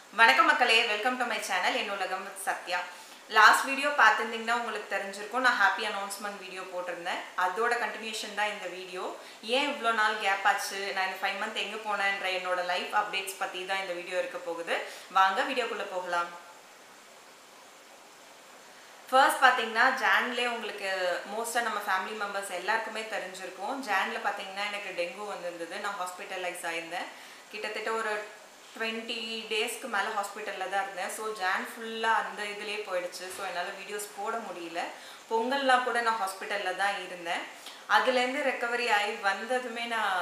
வணக்கம் மக்களே welcome to my channel என் உலகம் with சத்யா லாஸ்ட் வீடியோ பார்த்துருந்தீங்கன்னா உங்களுக்கு தெரிஞ்சிருக்கும் நான் ஹாப்பி அனௌன்ஸ்மெண்ட் வீடியோ போட்டிருந்தேன் அதோட கண்டினியூஷன் தான் இந்த வீடியோ ஏன் இவ்வளோ நாள் கேப் ஆச்சு நான் இந்த ஃபைவ் மந்த் எங்கே போனேன்ற என்னோட லைஃப் அப்டேட்ஸ் பற்றி தான் இந்த வீடியோ இருக்க போகுது வாங்க வீடியோக்குள்ளே போகலாம் ஃபர்ஸ்ட் பார்த்தீங்கன்னா ஜான்லேயே உங்களுக்கு மோஸ்ட்டாக நம்ம ஃபேமிலி மெம்பர்ஸ் எல்லாருக்குமே தெரிஞ்சிருக்கும் ஜானில் பார்த்தீங்கன்னா எனக்கு டெங்கு வந்திருந்தது நான் ஹாஸ்பிட்டலைஸ் ஆயிருந்தேன் கிட்டத்தட்ட ஒரு டுவெண்ட்டி டேஸ்க்கு மேலே ஹாஸ்பிட்டலில் தான் இருந்தேன் ஸோ ஜான் ஃபுல்லாக அந்த இதுலேயே போயிடுச்சு ஸோ என்னால் வீடியோஸ் போட முடியல பொங்கல்லாம் கூட நான் ஹாஸ்பிட்டலில் தான் இருந்தேன் அதுலேருந்து ரெக்கவரி ஆகி வந்ததுமே நான்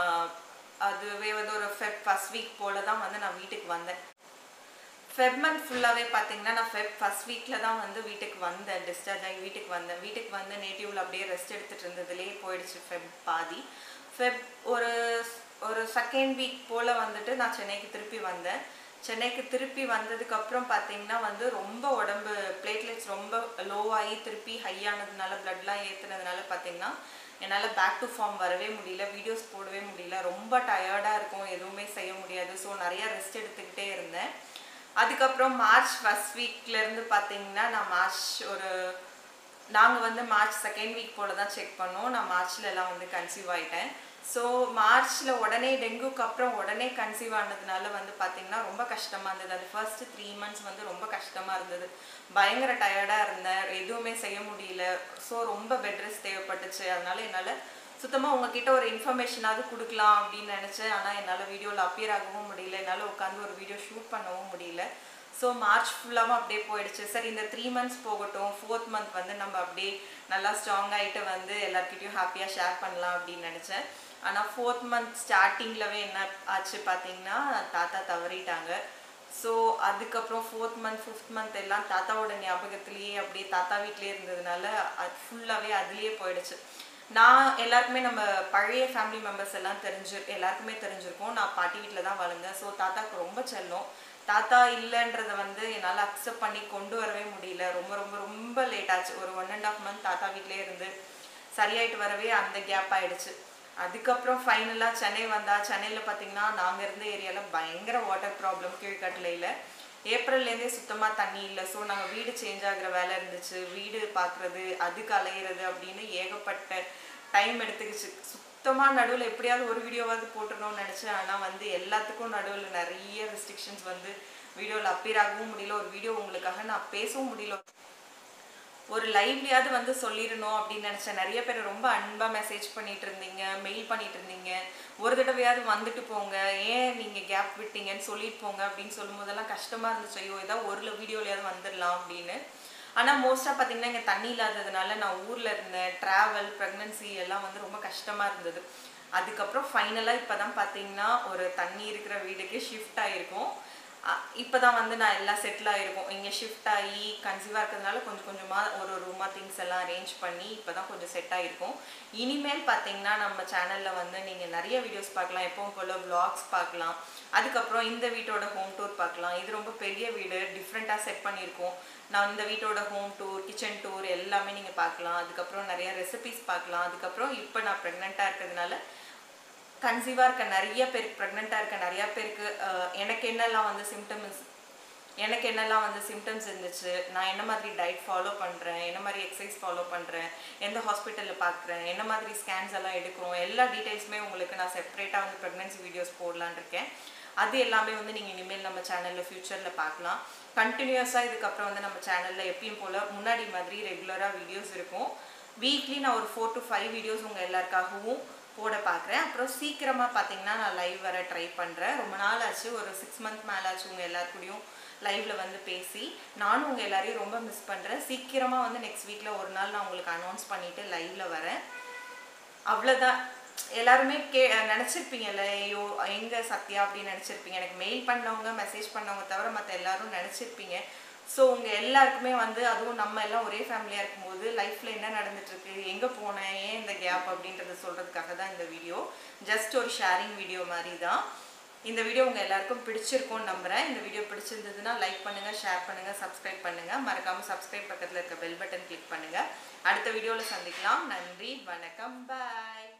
அதுவே வந்து ஒரு ஃபெப் ஃபஸ்ட் வீக் போல தான் வந்து நான் வீட்டுக்கு வந்தேன் ஃபெப் மந்த் ஃபுல்லாகவே பார்த்தீங்கன்னா நான் ஃபெப் ஃபஸ்ட் வீக்கில் தான் வந்து வீட்டுக்கு வந்தேன் டிஸ்சார்ஜ் ஆகி வீட்டுக்கு வந்தேன் வீட்டுக்கு வந்து நேட்டிவ்ல அப்படியே ரெஸ்ட் எடுத்துட்டு இருந்ததுலேயே போயிடுச்சு ஃபெப் பாதி ஃபெப் ஒரு ஒரு செகண்ட் வீக் போல் வந்துட்டு நான் சென்னைக்கு திருப்பி வந்தேன் சென்னைக்கு திருப்பி வந்ததுக்கப்புறம் பார்த்தீங்கன்னா வந்து ரொம்ப உடம்பு பிளேட்லெட்ஸ் ரொம்ப லோவாகி திருப்பி ஹையானதுனால பிளட்லாம் ஏற்றுனதுனால பார்த்தீங்கன்னா என்னால் பேக் டு ஃபார்ம் வரவே முடியல வீடியோஸ் போடவே முடியல ரொம்ப டயர்டாக இருக்கும் எதுவுமே செய்ய முடியாது ஸோ நிறைய ரெஸ்ட் எடுத்துக்கிட்டே இருந்தேன் அதுக்கப்புறம் மார்ச் ஃபஸ்ட் வீக்லேருந்து பார்த்தீங்கன்னா நான் மார்ச் ஒரு நாங்கள் வந்து மார்ச் செகண்ட் வீக் போல தான் செக் பண்ணோம் நான் மார்ச்ல எல்லாம் வந்து கன்சீவ் ஆயிட்டேன் ஸோ மார்ச்சில் உடனே டெங்குக்கு அப்புறம் உடனே கன்சீவ் ஆனதுனால வந்து பார்த்தீங்கன்னா ரொம்ப கஷ்டமாக இருந்தது அது ஃபர்ஸ்ட் த்ரீ மந்த்ஸ் வந்து ரொம்ப கஷ்டமாக இருந்தது பயங்கர டயர்டாக இருந்தேன் எதுவுமே செய்ய முடியல ஸோ ரொம்ப பெட் ரெஸ்ட் தேவைப்பட்டுச்சு அதனால என்னால் சுத்தமாக உங்ககிட்ட ஒரு இன்ஃபர்மேஷனாவது கொடுக்கலாம் அப்படின்னு நினச்சேன் ஆனால் என்னால் வீடியோவில் அப்பியர் ஆகவும் முடியல என்னால் உட்காந்து ஒரு வீடியோ ஷூட் பண்ணவும் முடியல ஸோ மார்ச் ஃபுல்லாகவும் அப்படியே போயிடுச்சு சரி இந்த த்ரீ மந்த்ஸ் போகட்டும் ஃபோர்த் மந்த் வந்து நம்ம அப்படியே நல்லா ஸ்ட்ராங் ஆகிட்டு வந்து எல்லாருக்கிட்டையும் ஹாப்பியாக ஷேர் பண்ணலாம் அப்படின்னு நினச்சேன் ஆனால் ஃபோர்த் மந்த் ஸ்டார்டிங்லவே என்ன ஆச்சு பார்த்தீங்கன்னா தாத்தா தவறிட்டாங்க ஸோ அதுக்கப்புறம் ஃபோர்த் மந்த் ஃபிஃப்த் மந்த் எல்லாம் தாத்தாவோட ஞாபகத்திலேயே அப்படியே தாத்தா வீட்லேயே இருந்ததுனால அது ஃபுல்லாகவே அதுலேயே போயிடுச்சு நான் எல்லாருக்குமே நம்ம பழைய ஃபேமிலி மெம்பர்ஸ் எல்லாம் தெரிஞ்சு எல்லாருக்குமே தெரிஞ்சிருக்கும் நான் பாட்டி வீட்டில் தான் வளர்ந்தேன் ஸோ தாத்தாக்கு ரொம்ப செல்லம் தாத்தா இல்லைன்றத வந்து என்னால் அக்செப்ட் பண்ணி கொண்டு வரவே முடியல ரொம்ப ரொம்ப ரொம்ப லேட் ஆச்சு ஒரு ஒன் அண்ட் ஆஃப் மந்த் தாத்தா வீட்டிலே இருந்து சரியாயிட்டு வரவே அந்த கேப் ஆயிடுச்சு அதுக்கப்புறம் ஃபைனலாக சென்னை வந்தா சென்னையில் பார்த்தீங்கன்னா நாங்கள் இருந்த ஏரியாவில் பயங்கர வாட்டர் ப்ராப்ளம் கீழ்கட்டளையில் ஏப்ரல்லேருந்தே சுத்தமாக தண்ணி இல்லை ஸோ நாங்கள் வீடு சேஞ்ச் ஆகுற வேலை இருந்துச்சு வீடு பார்க்குறது அதுக்கு அலையிறது அப்படின்னு ஏகப்பட்ட டைம் எடுத்துக்கிச்சு சுத்தமாக நடுவில் எப்படியாவது ஒரு வீடியோவாவது போட்டுடணும்னு நினச்சேன் ஆனால் வந்து எல்லாத்துக்கும் நடுவில் நிறைய ரெஸ்ட்ரிக்ஷன்ஸ் வந்து வீடியோவில் அப்பீர் ஆகவும் முடியல ஒரு வீடியோ உங்களுக்காக நான் பேசவும் முடியல ஒரு லைவ்லியாவது வந்து சொல்லிடணும் அப்படின்னு நினச்சேன் நிறைய பேர் ரொம்ப அன்பாக மெசேஜ் பண்ணிட்டு இருந்தீங்க மெயில் பண்ணிட்டு இருந்தீங்க ஒரு தடவையாவது வந்துட்டு போங்க ஏன் நீங்கள் கேப் விட்டீங்கன்னு சொல்லிட்டு போங்க அப்படின்னு சொல்லும் போதெல்லாம் கஷ்டமாக இருந்துச்சு ஐயோ ஏதாவது ஒரு வீடியோலையாவது வந்துடலாம் அப்படின்னு ஆனால் மோஸ்ட்டாக பார்த்தீங்கன்னா இங்கே தண்ணி இல்லாததுனால நான் ஊரில் இருந்தேன் ட்ராவல் ப்ரெக்னன்சி எல்லாம் வந்து ரொம்ப கஷ்டமாக இருந்தது அதுக்கப்புறம் ஃபைனலாக இப்போ தான் பார்த்தீங்கன்னா ஒரு தண்ணி இருக்கிற வீடுக்கு ஷிஃப்ட் ஆகிருக்கும் இப்போ தான் வந்து நான் எல்லாம் செட்டில் ஆகிருக்கும் இங்கே ஷிஃப்ட் ஆகி கன்சீவாக இருக்கிறதுனால கொஞ்சம் கொஞ்சமாக ஒரு ரூமாக திங்ஸ் எல்லாம் அரேஞ்ச் பண்ணி இப்போ தான் கொஞ்சம் செட் ஆகிருக்கும் இனிமேல் பார்த்தீங்கன்னா நம்ம சேனலில் வந்து நீங்கள் நிறைய வீடியோஸ் பார்க்கலாம் எப்பவும் போல் vlogs பார்க்கலாம் அதுக்கப்புறம் இந்த வீட்டோட ஹோம் டூர் பார்க்கலாம் இது ரொம்ப பெரிய வீடு டிஃப்ரெண்ட்டாக செட் பண்ணியிருக்கோம் நான் இந்த வீட்டோட ஹோம் டூர் கிச்சன் டூர் எல்லாமே நீங்கள் பார்க்கலாம் அதுக்கப்புறம் நிறைய ரெசிபிஸ் பார்க்கலாம் அதுக்கப்புறம் இப்போ நான் ப்ரெக்னெண்ட்டாக இருக்கிறதுனால கன்சீவாக இருக்க நிறைய பேருக்கு ப்ரெக்னெண்ட்டாக இருக்க நிறைய பேருக்கு அஹ், எனக்கு என்னெல்லாம் வந்து சிம்டம்ஸ் எனக்கு என்னெல்லாம் வந்து சிம்டம்ஸ் இருந்துச்சு நான் என்ன மாதிரி டயட் ஃபாலோ பண்ணுறேன் என்ன மாதிரி எக்ஸசைஸ் ஃபாலோ பண்ணுறேன் எந்த ஹாஸ்பிட்டலில் பார்க்குறேன் என்ன மாதிரி ஸ்கேன்ஸ் எல்லாம் எடுக்கிறோம் எல்லா டீட்டெயில்ஸுமே உங்களுக்கு நான் செப்பரேட்டாக வந்து ப்ரெக்னன்சி வீடியோஸ் போடலான்னு இருக்கேன் அது எல்லாமே வந்து நீங்கள் இனிமேல் நம்ம சேனலில் ஃப்யூச்சரில் பார்க்கலாம் கண்டினியூஸாக இதுக்கப்புறம் வந்து நம்ம சேனலில் எப்பயும் போல் முன்னாடி மாதிரி ரெகுலராக வீடியோஸ் இருக்கும் வீக்லி நான் ஒரு ஃபோர் டு ஃபைவ் வீடியோஸ் உங்கள் எல்லாருக்காகவும் போட பார்க்குறேன் அப்புறம் சீக்கிரமாக பார்த்தீங்கன்னா நான் லைவ் வர ட்ரை பண்ணுறேன் ரொம்ப நாள் ஆச்சு ஒரு சிக்ஸ் மந்த் மேலே ஆச்சு உங்கள் எல்லாருக்கூடயும் லைவில் வந்து பேசி நானும் உங்கள் எல்லாரையும் ரொம்ப மிஸ் பண்ணுறேன் சீக்கிரமாக வந்து நெக்ஸ்ட் வீக்கில் ஒரு நாள் நான் உங்களுக்கு அனௌன்ஸ் பண்ணிவிட்டு லைவில் வரேன் அவ்வளோதான் எல்லாருமே கே நினச்சிருப்பீங்கல்ல ஐயோ எங்கே சத்யா அப்படின்னு நினச்சிருப்பீங்க எனக்கு மெயில் பண்ணவங்க மெசேஜ் பண்ணவங்க தவிர மற்ற எல்லாரும் நினச்சிருப்பீங்க ஸோ உங்கள் எல்லாருக்குமே வந்து அதுவும் நம்ம எல்லாம் ஒரே ஃபேமிலியாக இருக்கும்போது லைஃப்பில் என்ன நடந்துட்டுருக்கு எங்கே போனேன் ஏன் இந்த கேப் அப்படின்றத சொல்கிறதுக்காக தான் இந்த வீடியோ ஜஸ்ட் ஒரு ஷேரிங் வீடியோ மாதிரி தான் இந்த வீடியோ உங்கள் எல்லாருக்கும் பிடிச்சிருக்கும்னு நம்புகிறேன் இந்த வீடியோ பிடிச்சிருந்ததுன்னா லைக் பண்ணுங்கள் ஷேர் பண்ணுங்கள் சப்ஸ்கிரைப் பண்ணுங்கள் மறக்காமல் சப்ஸ்கிரைப் பக்கத்தில் இருக்க பெல் பட்டன் கிளிக் பண்ணுங்கள் அடுத்த வீடியோவில் சந்திக்கலாம் நன்றி வணக்கம் பாய்